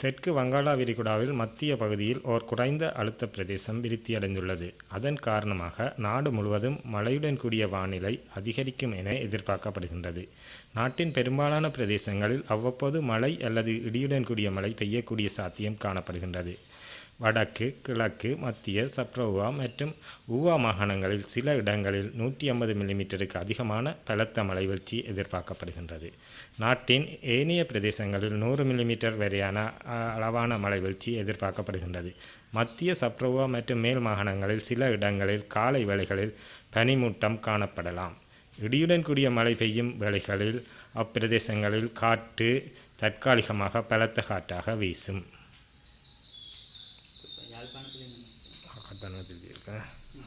தெற்கு வங்காள விரிகுடாவில் மத்திய பகுதியில் ஓர் குறைந்த அழுத்த பிரதேசம் விருத்தியடைந்துள்ளது அதன் காரணமாக நாடு முழுவதும் மழையுடன் கூடிய வானிலை அதிகரிக்கும் என எதிர்பார்க்கப்படுகின்றது நாட்டின் பெரும்பாலான பிரதேசங்களில் அவ்வப்போது மழை அல்லது இடியுடன் கூடிய மழை பெய்யக்கூடிய சாத்தியம் காணப்படுகின்றது வடக்கு கிழக்கு மத்திய சப்ரவுவா மற்றும் ஊவா மாகாணங்களில் சில இடங்களில் நூற்றி ஐம்பது மில்லிமீட்டருக்கு அதிகமான பலத்த மழை வீழ்ச்சி எதிர்பார்க்கப்படுகின்றது நாட்டின் ஏனைய பிரதேசங்களில் நூறு மில்லிமீட்டர் வரையான அளவான மழை வீழ்ச்சி எதிர்பார்க்கப்படுகின்றது மத்திய சப்ரவுவா மற்றும் மேல் மாகாணங்களில் சில இடங்களில் காலை வேளைகளில் பனிமூட்டம் காணப்படலாம் இடியுடன் கூடிய மழை பெய்யும் வேளைகளில் அப்பிரதேசங்களில் காற்று தற்காலிகமாக பலத்த காற்றாக வீசும் கட்டணத்தில் இருக்கேன்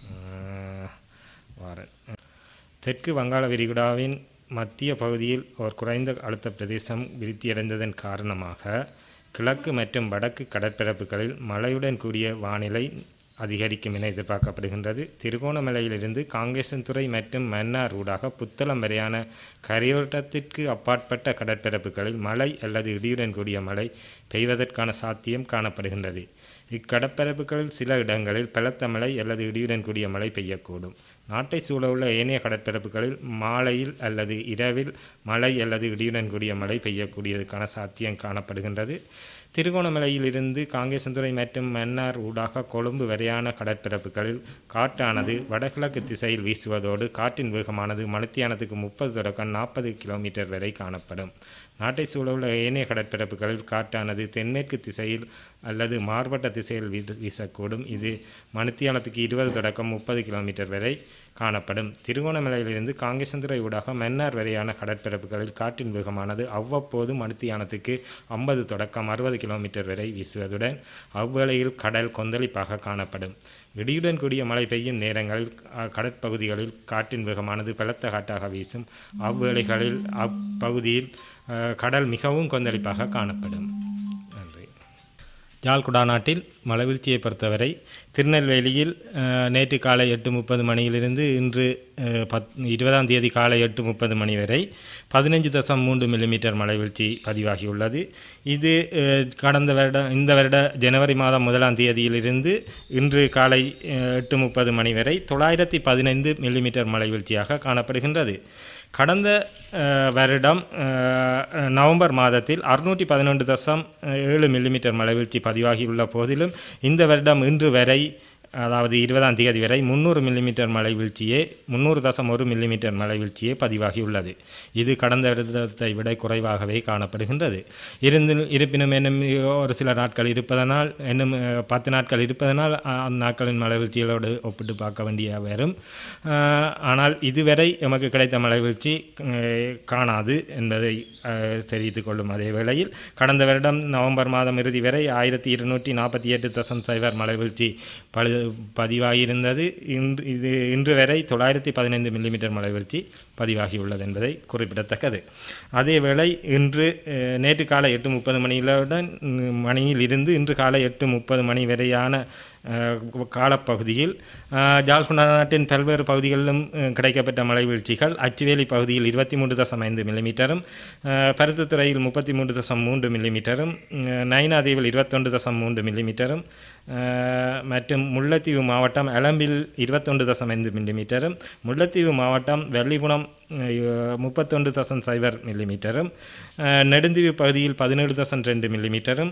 வாரன் தெற்கு வங்காள விரிகுடாவின் மத்திய பகுதியில் ஒரு குறைந்த அழுத்த பிரதேசம் விருத்தியடைந்ததன் காரணமாக கிழக்கு மற்றும் வடக்கு கடற்பரப்புகளில் மழையுடன் கூடிய வானிலை அதிகரிக்கும் என எதிர்பார்க்கப்படுகின்றது திருகோணமலையிலிருந்து காங்கேசன்துறை மற்றும் மன்னார் ஊடாக புத்தளம் வரையான கரையோட்டத்திற்கு அப்பாற்பட்ட கடற்பரப்புகளில் மழை அல்லது இடியுடன் கூடிய மழை பெய்வதற்கான சாத்தியம் காணப்படுகின்றது இக்கடற்பரப்புகளில் சில இடங்களில் பலத்த மழை அல்லது இடியுடன் கூடிய மழை பெய்யக்கூடும் நாட்டை சூழவுள்ள ஏனைய கடற்பரப்புகளில் மாலையில் அல்லது இரவில் மழை அல்லது இடியுடன் கூடிய மழை பெய்யக்கூடியதற்கான சாத்தியம் காணப்படுகின்றது திருகோணமலையிலிருந்து காங்கேசந்துறை மற்றும் மன்னார் ஊடாக கொழும்பு வரையான கடற்பரப்புகளில் காற்றானது வடகிழக்கு திசையில் வீசுவதோடு காற்றின் வேகமானது மணித்தியானத்துக்கு முப்பது தொடக்கம் நாற்பது கிலோமீட்டர் வரை காணப்படும் நாட்டை சூழவுள்ள ஏனைய கடற்பரப்புகளில் காற்றானது தென்மேற்கு திசையில் அல்லது மாறுபட்ட திசையில் வீசக்கூடும் இது மணித்தியானத்துக்கு இருபது தொடக்கம் முப்பது கிலோமீட்டர் வரை காணப்படும் திருகோணமலையிலிருந்து காங்கேசந்துறை ஊடாக மன்னார் வரையான கடற்பரப்புகளில் காற்றின் வேகமானது அவ்வப்போது மணித்தியானத்துக்கு ஐம்பது தொடக்கம் அறுபது கிலோமீட்டர் வரை வீசுவதுடன் அவ்வேளையில் கடல் கொந்தளிப்பாக காணப்படும் இடியுடன் கூடிய மழை பெய்யும் நேரங்களில் கடற்பகுதிகளில் காற்றின் வேகமானது பலத்த காட்டாக வீசும் அவ்வேளைகளில் அப்பகுதியில் கடல் மிகவும் கொந்தளிப்பாக காணப்படும் நன்றி யாழ் குடாநாட்டில் மழைவீழ்ச்சியை பொறுத்தவரை திருநெல்வேலியில் நேற்று காலை எட்டு முப்பது மணியிலிருந்து இன்று பத் இருபதாம் தேதி காலை எட்டு முப்பது மணி வரை பதினைஞ்சு தசம் மூன்று மில்லிமீட்டர் மழைவீழ்ச்சி பதிவாகியுள்ளது இது கடந்த வருடம் இந்த வருட ஜனவரி மாதம் முதலாம் தேதியிலிருந்து இன்று காலை எட்டு முப்பது மணி வரை தொள்ளாயிரத்தி பதினைந்து மில்லிமீட்டர் மழைவீழ்ச்சியாக காணப்படுகின்றது கடந்த வருடம் நவம்பர் மாதத்தில் அறுநூற்றி பதினொன்று தசம் ஏழு மில்லிமீட்டர் மழைவீழ்ச்சி பதிவாகியுள்ள போதிலும் இந்த வருடம் இன்று வரை அதாவது இருபதாம் தேதி வரை முந்நூறு மில்லிமீட்டர் மழை வீழ்ச்சியே முந்நூறு தசம் ஒரு மில்லிமீட்டர் மழை வீழ்ச்சியே பதிவாகியுள்ளது இது கடந்த வருடத்தை விட குறைவாகவே காணப்படுகின்றது இருந்து இருப்பினும் இன்னும் ஒரு சில நாட்கள் இருப்பதனால் இன்னும் பத்து நாட்கள் இருப்பதனால் அந்த நாட்களின் மழை வீழ்ச்சிகளோடு ஒப்பிட்டு பார்க்க வேண்டிய வரும் ஆனால் இதுவரை எமக்கு கிடைத்த மழை வீழ்ச்சி காணாது என்பதை தெரிவித்துக் கொள்ளும் அதே வேளையில் கடந்த வருடம் நவம்பர் மாதம் இறுதி வரை ஆயிரத்தி இருநூற்றி நாற்பத்தி எட்டு தசம் சைபர் மழை வீழ்ச்சி பழு பதிவாகியிருந்தது இன்று இது இன்று வரை தொள்ளாயிரத்தி பதினைந்து மில்லிமீட்டர் மழை வீழ்ச்சி பதிவாகியுள்ளது என்பதை குறிப்பிடத்தக்கது அதேவேளை இன்று நேற்று காலை எட்டு முப்பது மணியுடன் மணியில் இருந்து இன்று காலை எட்டு முப்பது மணி வரையான காலப்பகுதியில் ஜாழ்குண்டா நாட்டின் பல்வேறு பகுதிகளிலும் கிடைக்கப்பட்ட மழை வீழ்ச்சிகள் அச்சுவேலி பகுதியில் இருபத்தி மூன்று தசம் ஐந்து மில்லிமீட்டரும் பருத்துத்துறையில் முப்பத்தி மூன்று தசம் மூன்று மில்லிமீட்டரும் நைனாதீவில் இருபத்தொன்று தசம் மூன்று மில்லிமீட்டரும் மற்றும் முல்லைத்தீவு மாவட்டம் அலம்பில் இருபத்தொன்று தசம் ஐந்து மில்லிமீட்டரும் முல்லைத்தீவு மாவட்டம் வெள்ளிகுணம் முப்பத்தொன்று தசம் சைபர் மில்லிமீட்டரும் நெடுந்தீவு பகுதியில் பதினேழு தசம் ரெண்டு மில்லிமீட்டரும்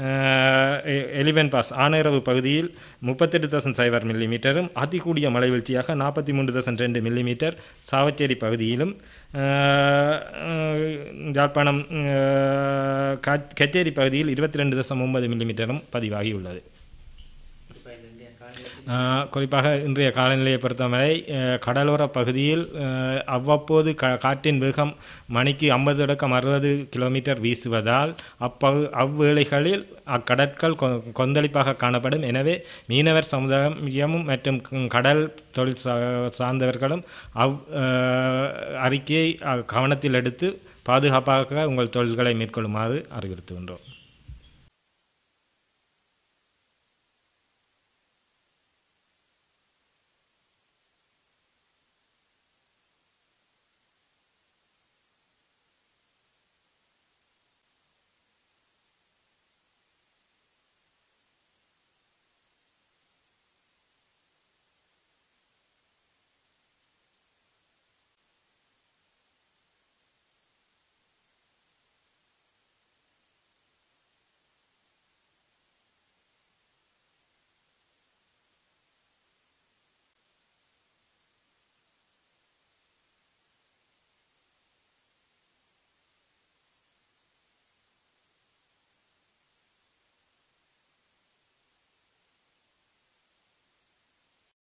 எலிவன் பாஸ் ஆனேரவு பகுதியில் முப்பத்தெட்டு தசம் சைபர் மில்லிமீட்டரும் அதிகூடிய மழை வீழ்ச்சியாக நாற்பத்தி மூன்று தசம் ரெண்டு மில்லிமீட்டர் சாவச்சேரி பகுதியிலும் யாழ்ப்பாணம் கச்சேரி பகுதியில் இருபத்தி ரெண்டு தசம் ஒன்பது மில்லிமீட்டரும் பதிவாகியுள்ளது குறிப்பாக இன்றைய காலநிலையை பொறுத்தவரை கடலோர பகுதியில் அவ்வப்போது க காற்றின் வேகம் மணிக்கு ஐம்பது தொடக்கம் அறுபது கிலோமீட்டர் வீசுவதால் அப்பகு அவ்வேளைகளில் அக்கடற்கள் கொந்தளிப்பாக காணப்படும் எனவே மீனவர் சமுதாயமும் மற்றும் கடல் தொழில் சார்ந்தவர்களும் அவ் அறிக்கையை கவனத்தில் எடுத்து பாதுகாப்பாக உங்கள் தொழில்களை மேற்கொள்ளுமாறு அறிவுறுத்துகின்றோம்